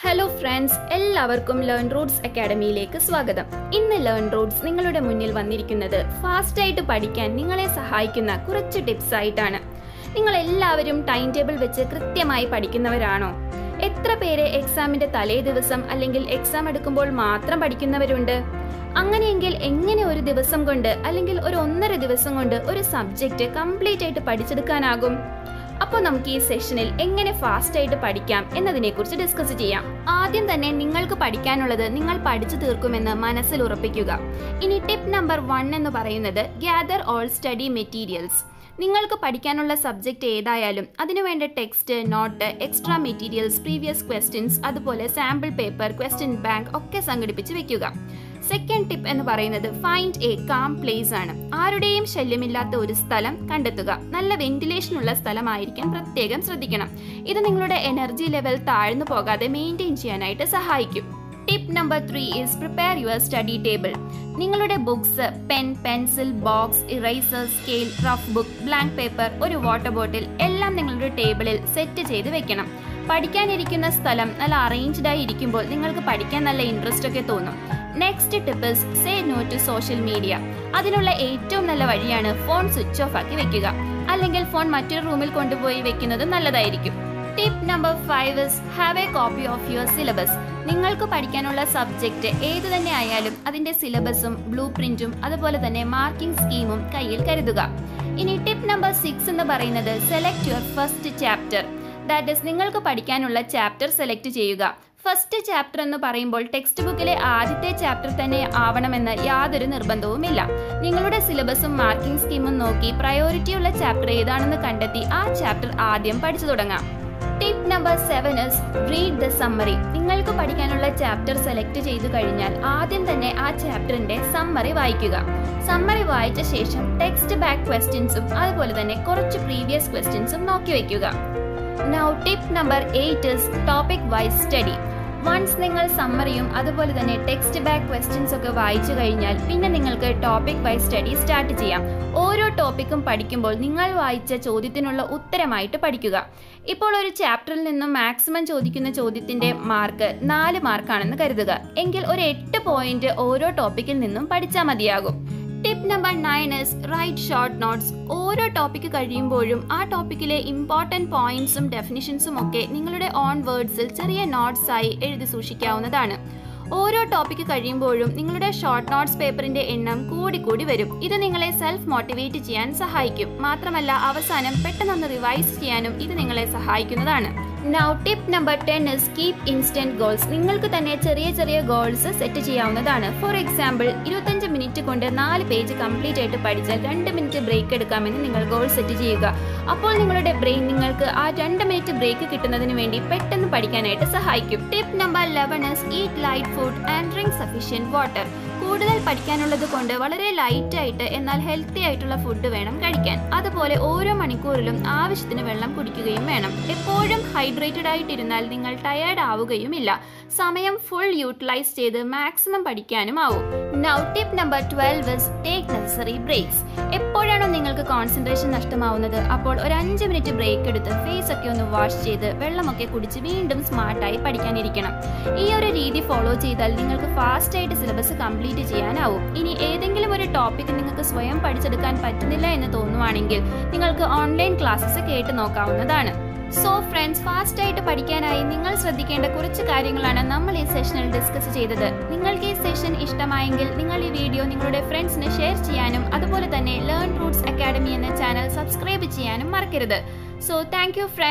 hello friends എല്ലാവർക്കും learn roots അക്കാഡമിയിലേക്ക് സ്വാഗതം ഇന്ന് ലേൺ റൂട്ട്സ് നിങ്ങളുടെ മുന്നിൽ വന്നിരിക്കുന്നത് ഫാസ്റ്റ് ആയിട്ട് പഠിക്കാൻ നിങ്ങളെ സഹായിക്കുന്ന കുറച്ച് ടിപ്സ് ആയിട്ടാണ് നിങ്ങൾ എല്ലാവരും ടൈം ടേബിൾ വെച്ച് കൃത്യമായി പഠിക്കുന്നവരാണോ എത്ര പേര് എക്സാമിന്റെ തലേ ദിവസം അല്ലെങ്കിൽ എക്സാം എടുക്കുമ്പോൾ മാത്രം പഠിക്കുന്നവരുണ്ട് അങ്ങനെയെങ്കിൽ എങ്ങനെ ഒരു ദിവസം കൊണ്ട് അല്ലെങ്കിൽ ഒരു ഒന്നര ദിവസം കൊണ്ട് ഒരു സബ്ജക്റ്റ് കംപ്ലീറ്റ് ആയിട്ട് പഠിച്ചെടുക്കാനാകും അപ്പോൾ നമുക്ക് ഈ സെഷനിൽ എങ്ങനെ ഫാസ്റ്റ് ആയിട്ട് പഠിക്കാം എന്നതിനെക്കുറിച്ച് ഡിസ്കസ് ചെയ്യാം ആദ്യം തന്നെ നിങ്ങൾക്ക് പഠിക്കാനുള്ളത് നിങ്ങൾ പഠിച്ചു തീർക്കുമെന്ന് മനസ്സിൽ ഉറപ്പിക്കുക ഇനി ടിപ്പ് നമ്പർ വൺ എന്ന് പറയുന്നത് ഗ്യാദർ ഓൾ സ്റ്റഡി മെറ്റീരിയൽസ് നിങ്ങൾക്ക് പഠിക്കാനുള്ള സബ്ജക്റ്റ് ഏതായാലും അതിനുവേണ്ട text note extra materials previous questions അതുപോലെ സാമ്പിൾ പേപ്പർ ക്വസ്റ്റ്യൻ ബാങ്ക് ഒക്കെ സംഘടിപ്പിച്ച് വെക്കുക സെക്കൻഡ് ടിപ്പ് എന്ന് പറയുന്നത് ഫൈൻഡ് എ കാം പ്ലേസ് ആണ് ആരുടെയും ശല്യമില്ലാത്ത ഒരു സ്ഥലം കണ്ടെത്തുക നല്ല വെന്റിലേഷൻ ഉള്ള സ്ഥലമായിരിക്കാൻ പ്രത്യേകം ശ്രദ്ധിക്കണം ഇത് നിങ്ങളുടെ എനർജി ലെവൽ താഴ്ന്നു പോകാതെ മെയിൻറ്റെയിൻ ചെയ്യാനായിട്ട് സഹായിക്കും tip number three is prepare your study table നിങ്ങളുടെ books pen pencil box eraser scale rough book blank paper ഒരു വാട്ടർ ബോട്ടിൽ എല്ലാം നിങ്ങളുടെ ടേബിളിൽ സെറ്റ് ചെയ്ത് വെക്കണം പഠിക്കാനിരിക്കുന്ന സ്ഥലം നല്ല അറേഞ്ച്ഡ് ആയി ഇരിക്കുമ്പോൾ നിങ്ങൾക്ക് പഠിക്കാൻ നല്ല ഇൻട്രസ്റ്റ് ഒക്കെ തോന്നും next tip is say no to social media അതിനുള്ള ഏറ്റവും നല്ല വഴിയാണ് ഫോൺ സ്വിച്ച് ഓഫ് ആക്കി വെക്കുക അല്ലെങ്കിൽ ഫോൺ മറ്റൊരു റൂമിൽ കൊണ്ടുപോയി വെക്കുന്നത് നല്ലതായിരിക്കും tip number five is have a copy of your syllabus നിങ്ങൾക്ക് പഠിക്കാനുള്ള സബ്ജക്റ്റ് ഏത് തന്നെ ആയാലും അതിന്റെ സിലബസും ബ്ലൂ പ്രിന്റും അതുപോലെ തന്നെ മാർക്കിംഗ് സ്കീമും കയ്യിൽ കരുതുക ഇനി ടിപ്പ് നമ്പർ സിക്സ് എന്ന് പറയുന്നത് select your first chapter that is നിങ്ങൾക്ക് പഠിക്കാനുള്ള ചാപ്റ്റർ സെലക്ട് ചെയ്യുക ഫസ്റ്റ് ചാപ്റ്റർ എന്ന് പറയുമ്പോൾ ടെക്സ്റ്റ് ബുക്കിലെ ആദ്യത്തെ ചാപ്റ്റർ തന്നെ ആവണമെന്ന് യാതൊരു നിർബന്ധവുമില്ല നിങ്ങളുടെ സിലബസും മാർക്കിംഗ് സ്കീമും നോക്കി പ്രയോറിറ്റി ഉള്ള ചാപ്റ്റർ ഏതാണെന്ന് കണ്ടെത്തി ആ ചാപ്റ്റർ ആദ്യം പഠിച്ചു തുടങ്ങാം tip number seven is read the summary നിങ്ങൾക്ക് പഠിക്കാനുള്ള ചാപ്റ്റർ സെലക്ട് ചെയ്തു കഴിഞ്ഞാൽ ആദ്യം തന്നെ ആ ചാപ്റ്ററിന്റെ സമ്മറി വായിക്കുക സമ്മറി വായിച്ച ശേഷം ടെക്സ്റ്റ് ബാക്ക് ക്വസ്റ്റ്യൻസും അതുപോലെ തന്നെ കുറച്ച് പ്രീവിയസ് ക്വസ്റ്റ്യൻസും നോക്കി വയ്ക്കുക now tip number eight is topic wise study once നിങ്ങൾ സമ്മറിയും അതുപോലെ തന്നെ ടെക്സ്റ്റ് ബാക്ക് ക്വസ്റ്റ്യൻസ് ഒക്കെ വായിച്ചു കഴിഞ്ഞാൽ പിന്നെ നിങ്ങൾക്ക് ടോപ്പിക് വൈസ് സ്റ്റഡി സ്റ്റാർട്ട് ചെയ്യാം ഓരോ ടോപ്പിക്കും പഠിക്കുമ്പോൾ നിങ്ങൾ വായിച്ച ചോദ്യത്തിനുള്ള ഉത്തരമായിട്ട് പഠിക്കുക ഇപ്പോൾ ഒരു ചാപ്റ്ററിൽ നിന്നും മാക്സിമം ചോദിക്കുന്ന ചോദ്യത്തിന്റെ മാർക്ക് നാല് മാർക്കാണെന്ന് കരുതുക എങ്കിൽ ഒരു എട്ട് പോയിന്റ് ഓരോ ടോപ്പിക്കിൽ നിന്നും പഠിച്ചാൽ മതിയാകും tip number nine is write short notes ഓരോ ടോപ്പിക്ക് കഴിയുമ്പോഴും ആ ടോപ്പിക്കിലെ ഇമ്പോർട്ടൻറ്റ് പോയിന്റ്സും ഡെഫിനിഷൻസും ഒക്കെ നിങ്ങളുടെ ഓൺ വേർഡ്സിൽ ചെറിയ നോട്ട്സ് ആയി എഴുതി സൂക്ഷിക്കാവുന്നതാണ് ഓരോ ടോപ്പിക്ക് കഴിയുമ്പോഴും നിങ്ങളുടെ ഷോർട്ട് നോട്ട്സ് പേപ്പറിന്റെ എണ്ണം കൂടി കൂടി വരും ഇത് നിങ്ങളെ സെൽഫ് മോട്ടിവേറ്റ് ചെയ്യാൻ സഹായിക്കും മാത്രമല്ല അവസാനം പെട്ടെന്നൊന്ന് റിവൈസ് ചെയ്യാനും ഇത് നിങ്ങളെ സഹായിക്കുന്നതാണ് now tip number ten is keep instant goals നിങ്ങൾക്ക് തന്നെ ചെറിയ ചെറിയ ഗോൾസ് സെറ്റ് ചെയ്യാവുന്നതാണ് ഫോർ എക്സാമ്പിൾ ഇരുപത്തഞ്ച് മിനിറ്റ് കൊണ്ട് നാല് പേജ് കംപ്ലീറ്റ് ആയിട്ട് പഠിച്ചാൽ രണ്ട് മിനിറ്റ് ബ്രേക്ക് എടുക്കാമെന്ന് നിങ്ങൾ ഗോൾ സെറ്റ് ചെയ്യുക അപ്പോൾ നിങ്ങളുടെ ബ്രെയിൻ നിങ്ങൾക്ക് ആ രണ്ട് മിനിറ്റ് ബ്രേക്ക് കിട്ടുന്നതിന് വേണ്ടി പെട്ടെന്ന് പഠിക്കാനായിട്ട് സഹായിക്കും tip number eleven is eat light food and drink sufficient water കൂടുതൽ പഠിക്കാനുള്ളത് കൊണ്ട് വളരെ ലൈറ്റ് ആയിട്ട് എന്നാൽ ഹെൽത്തി ആയിട്ടുള്ള ഫുഡ് വേണം കഴിക്കാൻ അതുപോലെ ഓരോ മണിക്കൂറിലും ആവശ്യത്തിന് വെള്ളം കുടിക്കുകയും വേണം എപ്പോഴും ഹൈഡ്രേറ്റഡ് ആയിട്ടിരുന്നാൽ നിങ്ങൾ ടയേർഡ് ആവുകയുമില്ല സമയം ഫുൾ യൂട്ടിലൈസ് ചെയ്ത് മാക്സിമം പഠിക്കാനും ആവും now tip number twelve is take necessary breaks എപ്പോഴാണോ നിങ്ങൾക്ക് കോൺസെൻട്രേഷൻ നഷ്ടമാവുന്നത് അപ്പോൾ ഒരു അഞ്ച് മിനിറ്റ് ബ്രേക്ക് എടുത്ത് ഫേസ് ഒക്കെ ഒന്ന് വാഷ് ചെയ്ത് വെള്ളമൊക്കെ കുടിച്ച് വീണ്ടും സ്മാർട്ടായി പഠിക്കാനിരിക്കണം ഈ ഒരു രീതി ഫോളോ ചെയ്താൽ നിങ്ങൾക്ക് ഫാസ്റ്റ് ആയിട്ട് സിലബസ് കംപ്ലീറ്റ് ചെയ്യാനാവും ഇനി ഏതെങ്കിലും ഒരു ടോപ്പിക് നിങ്ങൾക്ക് സ്വയം പഠിച്ചെടുക്കാൻ പറ്റുന്നില്ല എന്ന് തോന്നുവാണെങ്കിൽ നിങ്ങൾക്ക് ഓൺലൈൻ ക്ലാസ്സസ് കേട്ട് നോക്കാവുന്നതാണ് സോ ഫ്രണ്ട്സ് ഫാസ്റ്റ് ആയിട്ട് പഠിക്കാനായി നിങ്ങൾ ശ്രദ്ധിക്കേണ്ട കുറച്ച് കാര്യങ്ങളാണ് നമ്മൾ ഈ സെഷനിൽ ഡിസ്കസ് ചെയ്തത് നിങ്ങൾക്ക് ഈ സെഷൻ ഇഷ്ടമായെങ്കിൽ നിങ്ങൾ ഈ വീഡിയോ നിങ്ങളുടെ ഫ്രണ്ട്സിന് ഷെയർ ചെയ്യാനും അതുപോലെ തന്നെ ലേൺ റൂട്ട്സ് അക്കാഡമി എന്ന ചാനൽ സബ്സ്ക്രൈബ് ചെയ്യാനും മറക്കരുത് സോ താങ്ക് യു ഫ്രണ്ട്സ്